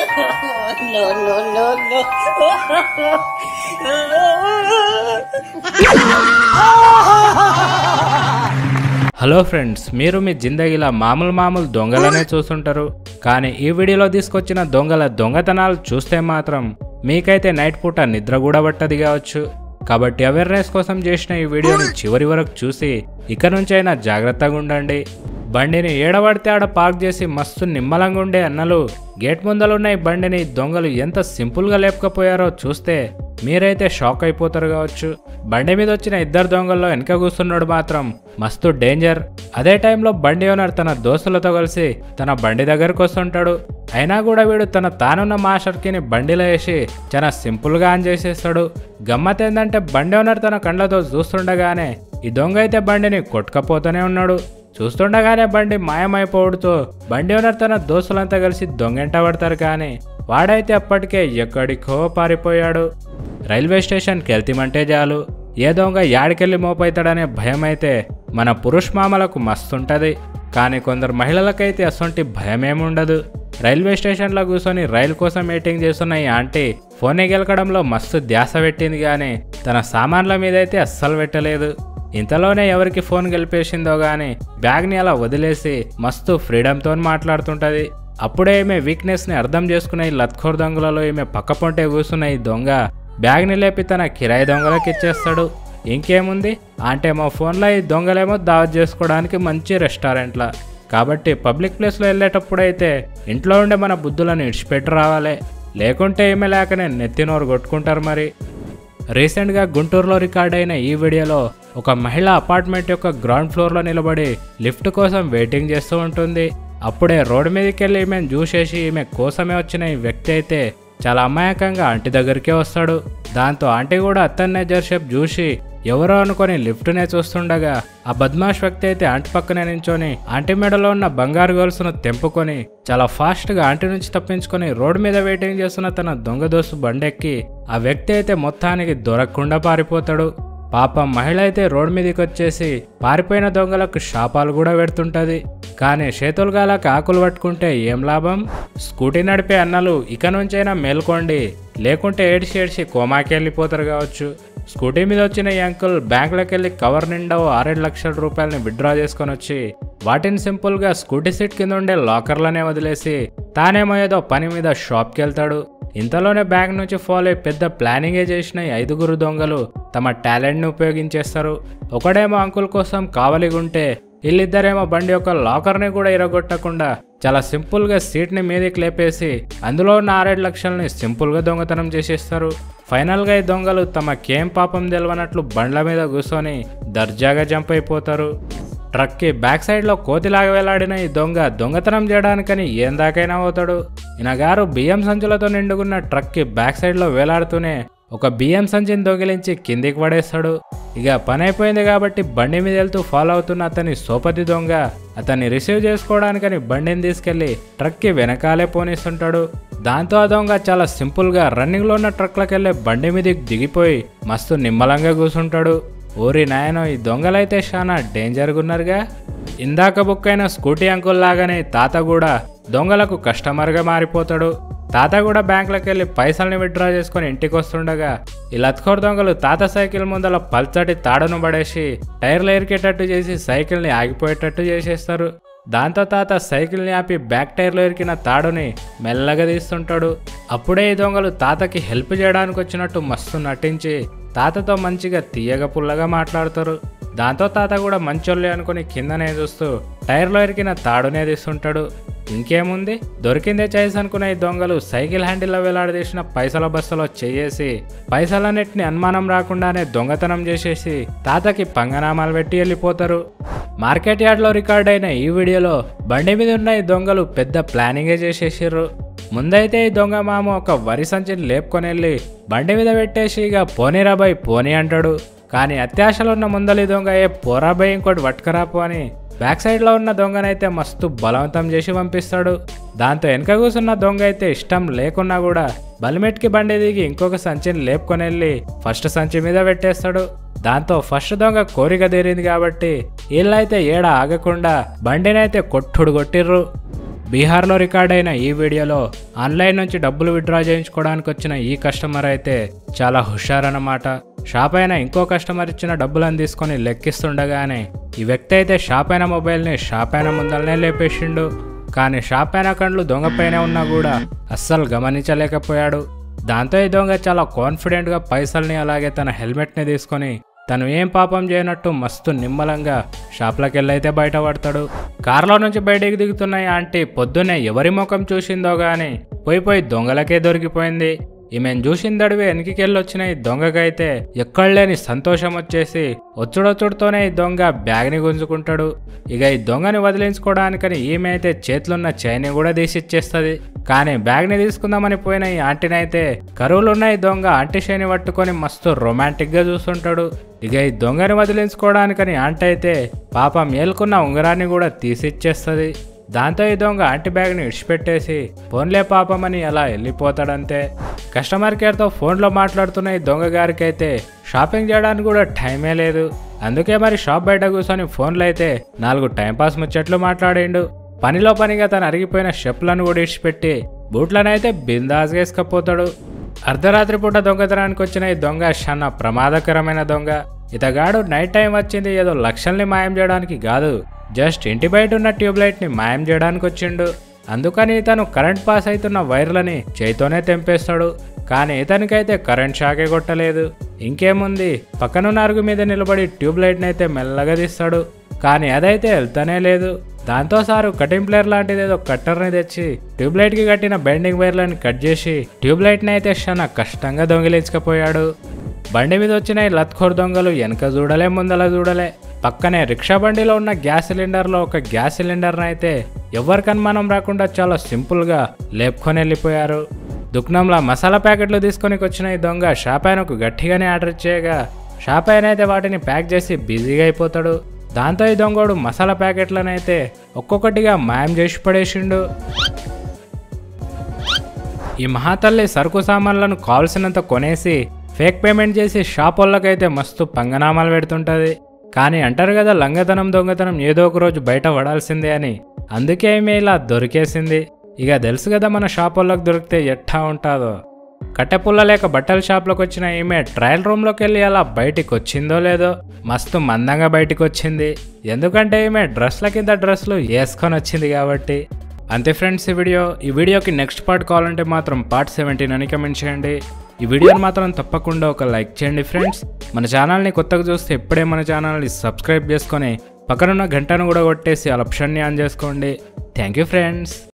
no, no, no, no. Hello friends మీరు మీ జిందగీలో మామూలు మామూలు దొంగలనే చూస్తుంటారు కానీ ఈ వీడియోలో తీసుకొచ్చిన దొంగల దొంగతనాలు చూస్తే మాత్రం మీకైతే నైట్ పూట నిద్ర కూడా పట్టది కావచ్చు కాబట్టి అవేర్నెస్ కోసం చేసిన ఈ వీడియోని చివరి వరకు చూసి ఇక నుంచైనా జాగ్రత్తగా ఉండండి బండిని ఏడబడితే ఆడ పార్క్ చేసి మస్తు నిమ్మలంగా ఉండే అన్నలు గేట్ ముందలున్న ఈ బండిని దొంగలు ఎంత సింపుల్గా లేపకపోయారో చూస్తే మీరైతే షాక్ అయిపోతారు కావచ్చు బండి మీద వచ్చిన ఇద్దరు దొంగల్లో వెనక కూర్చున్నాడు మాత్రం మస్తు డేంజర్ అదే టైంలో బండి ఓనర్ తన దోస్తులతో కలిసి తన బండి దగ్గరకు వస్తుంటాడు అయినా కూడా వీడు తన తానున్న మాస్టర్కిని బండిలో వేసి చాలా సింపుల్గా ఆన్ చేసేస్తాడు గమ్మత్ ఏంటంటే బండి ఓనర్ తన కండ్లతో చూస్తుండగానే ఈ దొంగ అయితే బండిని కొట్టుకపోతూనే ఉన్నాడు చూస్తుండగానే బండి మాయమైపోవడంతో బండి ఓనర్ తన దోస్తులంతా కలిసి దొంగెంట పడతారు కానీ వాడైతే అప్పటికే ఎక్కడికో పారిపోయాడు రైల్వే స్టేషన్కి వెళ్తామంటే చాలు ఏ దొంగ యాడికెళ్ళి మోపైతాడనే భయం అయితే మన పురుష్ మామలకు మస్తుంటది కానీ కొందరు మహిళలకైతే అసొంటి భయమేముండదు రైల్వే స్టేషన్లో కూర్చొని రైలు కోసం వెయిటింగ్ చేస్తున్న ఈ ఆంటీ ఫోన్ గెలకడంలో మస్తు ధ్యాస పెట్టింది కానీ తన సామాన్ల మీద అయితే అస్సలు పెట్టలేదు ఇంతలోనే ఎవరికి ఫోన్ గెలిపేసిందో గాని బ్యాగ్ని అలా వదిలేసి మస్తు ఫ్రీడమ్తో మాట్లాడుతుంటది అప్పుడే ఈమె వీక్నెస్ని అర్థం చేసుకున్న ఈ లత్ఖోర్ దొంగలలో ఈమె పక్కపొంటే కూర్చున్న ఈ దొంగ బ్యాగ్ని లేపి తన కిరాయి దొంగలకు ఇచ్చేస్తాడు ఇంకేముంది అంటే మా ఫోన్లో ఈ దొంగలేమో దావత్ చేసుకోవడానికి మంచి రెస్టారెంట్ల కాబట్టి పబ్లిక్ ప్లేస్లో వెళ్ళేటప్పుడు అయితే ఇంట్లో ఉండే మన బుద్ధులను ఇడిచిపెట్టి రావాలి లేకుంటే ఏమీ లేకనే నెత్తినోరు కొట్టుకుంటారు మరి రీసెంట్గా గుంటూరులో రికార్డ్ అయిన ఈ వీడియోలో ఒక మహిళ అపార్ట్మెంట్ యొక్క గ్రౌండ్ ఫ్లోర్లో నిలబడి లిఫ్ట్ కోసం వెయిటింగ్ చేస్తూ ఉంటుంది అప్పుడే రోడ్డు మీదకి వెళ్ళి ఈమెను చూసేసి ఈమె కోసమే వచ్చిన ఈ వ్యక్తి అయితే చాలా అమాయకంగా ఆంటీ దగ్గరికే వస్తాడు దాంతో ఆంటీ కూడా అతన్నే జర్షేప్ చూసి ఎవరో అనుకొని లిఫ్ట్నే చూస్తుండగా ఆ బద్మాష్ వ్యక్తి అయితే ఆంటీ పక్కనే నించొని ఆంటీ మెడలో ఉన్న బంగారు గొలుసును తెంపుకొని చాలా ఫాస్ట్గా ఆంటీ నుంచి తప్పించుకొని రోడ్డు మీద వెయిటింగ్ చేస్తున్న తన దొంగ దోస్తు బండెక్కి ఆ వ్యక్తి అయితే మొత్తానికి దొరకకుండా పారిపోతాడు పాపం మహిళ అయితే రోడ్డు మీదకి వచ్చేసి పారిపోయిన దొంగలకు శాపాలు కూడా పెడుతుంటది కానీ చేతులుగాలకు ఆకులు పట్టుకుంటే ఏం లాభం స్కూటీ నడిపే అన్నలు ఇక నుంచైనా మేల్కోండి లేకుంటే ఏడిసి ఏడిసి కోమాకి వెళ్ళిపోతారు కావచ్చు స్కూటీ మీద వచ్చిన ఈ అంకుల్ బ్యాంకులోకి వెళ్ళి కవర్ నిండా ఓ ఆరేడు లక్షల రూపాయలని విత్డ్రా చేసుకొని వచ్చి వాటిని సింపుల్గా స్కూటీ సీట్ కింద ఉండే లాకర్లోనే వదిలేసి తానేమో ఏదో పని మీద షాప్కి వెళ్తాడు ఇంతలోనే బ్యాంక్ నుంచి ఫాలో అయి పెద్ద ప్లానింగే చేసిన ఈ ఐదుగురు దొంగలు తమ టాలెంట్ని ఉపయోగించేస్తారు ఒకడేమో అంకుల్ కోసం కావలిగుంటే వీళ్ళిద్దరేమో బండి యొక్క లాకర్ని కూడా ఇరగొట్టకుండా చాలా సింపుల్గా సీట్ని మీదకి లేపేసి అందులో ఉన్న ఆరేడు లక్షల్ని సింపుల్గా దొంగతనం చేసేస్తారు ఫైనల్గా ఈ దొంగలు తమకేం పాపం తెలియనట్లు బండ్ల మీద కూర్చొని దర్జాగా జంప్ అయిపోతారు ట్రక్కి బ్యాక్ సైడ్లో కోతిలాగా వేలాడిన ఈ దొంగ దొంగతనం చేయడానికని ఏం దాకైనా పోతాడు ఈయన గారు బియ్యం సంచులతో నిండుకున్న ట్రక్కి బ్యాక్ సైడ్లో వేలాడుతూనే ఒక బియ్యం సంచిని దొంగిలించి కిందికి పడేస్తాడు ఇక పని అయిపోయింది కాబట్టి బండి మీద వెళ్తూ ఫాలో అవుతున్న అతని సోపతి దొంగ అతన్ని రిసీవ్ చేసుకోవడానికని బండిని తీసుకెళ్లి ట్రక్కి వెనకాలే పోనిస్తుంటాడు దాంతో ఆ దొంగ చాలా సింపుల్గా రన్నింగ్లో ఉన్న ట్రక్లకు వెళ్ళే బండి మీదకి దిగిపోయి మస్తు నిమ్మలంగా కూర్చుంటాడు ఓరి నాయనో ఈ దొంగలైతే చాలా డేంజర్గా ఉన్నారుగా ఇందాక బుక్ అయిన స్కూటీ అంకుల్ లాగానే తాత కూడా దొంగలకు కస్టమర్గా మారిపోతాడు తాత కూడా బ్యాంకులోకి వెళ్ళి పైసల్ని విత్డ్రా చేసుకొని ఇంటికి వస్తుండగా ఈ లత్కోర్ దొంగలు తాత సైకిల్ ముందల పల్చటి తాడును పడేసి టైర్లు ఎరికేటట్టు చేసి సైకిల్ని ఆగిపోయేటట్టు చేసేస్తారు దాంతో తాత సైకిల్ని ఆపి బ్యాక్ టైర్లో ఎరికిన తాడుని మెల్లగా తీస్తుంటాడు అప్పుడే ఈ దొంగలు తాతకి హెల్ప్ చేయడానికి వచ్చినట్టు మస్తు నటించి తాతతో మంచిగా తీయగా పుల్లగా మాట్లాడతారు దాంతో తాత కూడా మంచోళ్ళే అనుకుని కిందనే చూస్తూ టైర్లో ఎరికిన తాడునే తీస్తుంటాడు ఇంకేముంది దొరికిందే చేసి అనుకున్న ఈ దొంగలు సైకిల్ హ్యాండిల్లో వేలాడదీసిన పైసల బస్సులో చేయేసి పైసలన్నిటిని అనుమానం రాకుండానే దొంగతనం చేసేసి తాతకి పంగనామాలు పెట్టి వెళ్ళిపోతారు మార్కెట్ యార్డ్లో రికార్డ్ అయిన ఈ వీడియోలో బండి మీద ఉన్న ఈ దొంగలు పెద్ద ప్లానింగే చేసేసారు ముందైతే ఈ దొంగ మామ ఒక వరి సంచిని లేపుకొని వెళ్ళి బండి మీద పెట్టేసి ఇక పోనీరాబాయ్ పోనీ అంటాడు కానీ అత్యాశలో ఉన్న ముందలి దొంగ ఏ పోరాబాయ్ ఇంకోటి పట్టుకరాపు అని బ్యాక్ సైడ్లో ఉన్న దొంగనైతే మస్తు బలవంతం చేసి పంపిస్తాడు దాంతో వెనక కూసున్న దొంగ అయితే ఇష్టం లేకున్నా కూడా బలిమెట్కి బండి దిగి ఇంకొక సంచిని లేపుకొని వెళ్ళి ఫస్ట్ సంచి మీద పెట్టేస్తాడు దాంతో ఫస్ట్ దొంగ కోరిక తీరింది కాబట్టి వీళ్ళైతే ఏడ ఆగకుండా బండినైతే కొట్టుడు కొట్టిర్రు బీహార్లో రికార్డ్ అయిన ఈ వీడియోలో ఆన్లైన్ నుంచి డబ్బులు విత్డ్రా చేయించుకోవడానికి వచ్చిన ఈ కస్టమర్ అయితే చాలా హుషారన్నమాట షాప్ అయిన ఇంకో కస్టమర్ ఇచ్చిన డబ్బులను తీసుకొని లెక్కిస్తుండగానే ఈ వ్యక్తి అయితే షాప్ అయిన మొబైల్ని షాప్ అయిన ముందరనే లేపేసిండు కానీ షాప్ అయిన కండ్లు దొంగ పైన ఉన్నా కూడా అస్సలు గమనించలేకపోయాడు దాంతో ఈ దొంగ చాలా కాన్ఫిడెంట్గా పైసల్ని అలాగే తన హెల్మెట్ని తీసుకొని తను ఏం పాపం చేయనట్టు మస్తు నిమ్మలంగా షాప్లోకి వెళ్ళైతే బయటపడతాడు కారులో నుంచి బయటికి దిగుతున్న ఈ ఆంటీ పొద్దున్నే ఎవరి ముఖం చూసిందో గాని పోయి పోయి దొంగలకే దొరికిపోయింది ఈమెను చూసిందడివి వెనక్కికెళ్ళి వచ్చిన ఈ దొంగకైతే ఎక్కడ లేని సంతోషం వచ్చేసి వచ్చుడొచ్చుడుతోనే ఈ దొంగ బ్యాగ్ని గుంజుకుంటాడు ఇక ఈ దొంగని వదిలించుకోవడానికని ఈమె అయితే చేతిలోన్న చైన్ కూడా తీసిచ్చేస్తుంది కానీ బ్యాగ్ని తీసుకుందామని పోయిన ఈ ఆంటీనైతే కరువులున్న ఈ దొంగ ఆంటీ షైని పట్టుకొని మస్తు రొమాంటిక్గా చూస్తుంటాడు ఇక ఈ దొంగని వదిలించుకోవడానికని ఆంటీ అయితే పాప మేల్కున్న ఉంగరాన్ని కూడా తీసిచ్చేస్తుంది దాంతో ఈ దొంగ ఆంటీ బ్యాగ్ని ఇడిచిపెట్టేసి ఫోన్లే పాపమని అలా వెళ్ళిపోతాడంతే కస్టమర్ కేర్తో ఫోన్లో మాట్లాడుతున్న ఈ దొంగ గారికి అయితే షాపింగ్ చేయడానికి కూడా టైమే లేదు అందుకే మరి షాప్ బయట కూర్చొని ఫోన్లో అయితే నాలుగు టైంపాస్ ముచ్చట్లు మాట్లాడిండు పనిలో పనిగా తను అరిగిపోయిన షెప్లను కూడా ఇడిచిపెట్టి బూట్లనైతే బిందాస్గా వేసుకపోతాడు అర్ధరాత్రి పూట దొంగతనానికి వచ్చిన ఈ దొంగ చాలా ప్రమాదకరమైన దొంగ ఇతగాడు నైట్ టైం వచ్చింది ఏదో లక్షల్ని మాయం చేయడానికి కాదు జస్ట్ ఇంటి బయట ఉన్న ట్యూబ్లైట్ ని మాయం చేయడానికి వచ్చిండు అందుకని ఇతను కరెంట్ పాస్ అవుతున్న వైర్లని చేయితోనే తెంపేస్తాడు కానీ ఇతనికైతే కరెంట్ షాకే కొట్టలేదు ఇంకేముంది పక్కనున్న అరుగు మీద నిలబడి ట్యూబ్లైట్ని అయితే మెల్లగా తీస్తాడు కానీ అదైతే వెళ్తానే లేదు దాంతో సారు కటింగ్ ప్లేయర్ లాంటిది ఏదో కట్టర్ని తెచ్చి ట్యూబ్లైట్కి కట్టిన బెండింగ్ వైర్లను కట్ చేసి ట్యూబ్లైట్ని అయితే చాలా కష్టంగా దొంగిలించకపోయాడు బండి మీద వచ్చిన ఈ లత్ఖోర్ దొంగలు వెనక చూడలే ముందల చూడలే పక్కనే రిక్షా బండిలో ఉన్న గ్యాస్ సిలిండర్లో ఒక గ్యాస్ సిలిండర్ని అయితే ఎవరికి అనుమానం రాకుండా చాలా సింపుల్గా లేపుకొని వెళ్ళిపోయారు దుకాణంలో మసాలా ప్యాకెట్లు తీసుకొని వచ్చిన ఈ దొంగ షాప్ ఆయనకు గట్టిగానే ఆర్డర్ చేయగా షాప్ ఆయన అయితే వాటిని ప్యాక్ చేసి బిజీగా అయిపోతాడు దాంతో ఈ దొంగోడు మసాలా ప్యాకెట్లను అయితే ఒక్కొక్కటిగా మాయం చేసి పడేసిండు ఈ మహాతల్లి సరుకు సామాన్లను కావాల్సినంత కొనేసి ఫేక్ పేమెంట్ చేసి షాప్ వాళ్ళకైతే మస్తు పంగనామాలు పెడుతుంటది కానీ అంటారు కదా లంగతనం దొంగతనం ఏదో ఒక రోజు బయట పడాల్సిందే అని అందుకే ఈమె ఇలా దొరికేసింది ఇక తెలుసు కదా మన షాప్ వాళ్ళకి దొరికితే ఎట్టా ఉంటుందో కట్టెపుల్ల లేక బట్టల షాప్లోకి వచ్చిన ఈమె ట్రయల్ రూమ్లోకి వెళ్ళి అలా బయటికి వచ్చిందో లేదో మస్తు మందంగా బయటికి వచ్చింది ఎందుకంటే ఈమె డ్రెస్ల కింద డ్రెస్లు వేసుకొని వచ్చింది కాబట్టి అంతే ఫ్రెండ్స్ ఈ వీడియో ఈ వీడియోకి నెక్స్ట్ పార్ట్ కావాలంటే మాత్రం పార్ట్ సెవెంటీన్ అని కమెంట్ చేయండి ఈ వీడియోని మాత్రం తప్పకుండా ఒక లైక్ చేయండి ఫ్రెండ్స్ మన ఛానల్ని కొత్తగా చూస్తే ఇప్పుడే మన ఛానల్ని సబ్స్క్రైబ్ చేసుకొని పక్కనున్న గంటను కూడా కొట్టేసి ఆ ఆప్షన్ని ఆన్ చేసుకోండి థ్యాంక్ యూ ఫ్రెండ్స్